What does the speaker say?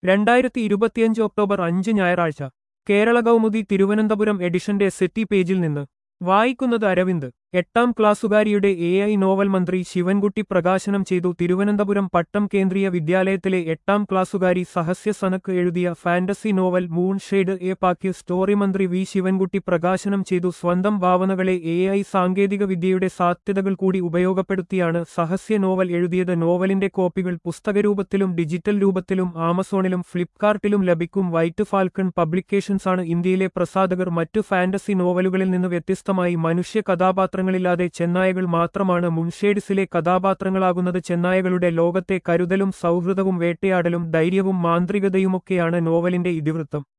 രണ്ടായിരത്തി ഇരുപത്തിയഞ്ച് ഒക്ടോബർ അഞ്ച് ഞായറാഴ്ച കേരള കൗമുദി തിരുവനന്തപുരം എഡിഷന്റെ സെറ്റി പേജിൽ നിന്ന് വായിക്കുന്നത് അരവിന്ദ് എട്ടാം ക്ലാസ്സുകാരിയുടെ എ ഐ നോവൽ മന്ത്രി ശിവൻകുട്ടി പ്രകാശനം ചെയ്തു തിരുവനന്തപുരം പട്ടം കേന്ദ്രീയ വിദ്യാലയത്തിലെ എട്ടാം ക്ലാസ്സുകാരി സഹസ്യ സനക്ക് എഴുതിയ fantasy novel Moon Shade a pack story മന്ത്രി വി ശിവൻകുട്ടി പ്രകാശനം ചെയ്തു സ്വന്തം ഭാവനകളെ എ ഐ സാങ്കേതിക വിദ്യയുടെ സാധ്യതകൾ കൂടി ഉപയോഗപ്പെടുത്തിയാണ് സഹസ്യ നോവൽ എഴുതിയത് നോവലിന്റെ കോപ്പികൾ പുസ്തകരൂപത്തിലും ഡിജിറ്റൽ രൂപത്തിലും ആമസോണിലും ഫ്ലിപ്കാർട്ടിലും ലഭിക്കും വൈറ്റ് ഫാൽക്കൺ പബ്ലിക്കേഷൻസാണ് ഇന്ത്യയിലെ പ്രസാധകർ മറ്റു ഫാന്റസി നോവലുകളിൽ നിന്ന് വ്യത്യസ്തമായി മനുഷ്യ കഥാപാത്രങ്ങളില്ലാതെ ചെന്നായകൾ മാത്രമാണ് മുൻഷേഡ്സിലെ കഥാപാത്രങ്ങളാകുന്നത് ചെന്നായകളുടെ ലോകത്തെ കരുതലും സൗഹൃദവും വേട്ടയാടലും ധൈര്യവും മാന്ത്രികതയുമൊക്കെയാണ് നോവലിന്റെ ഇതിവൃത്തം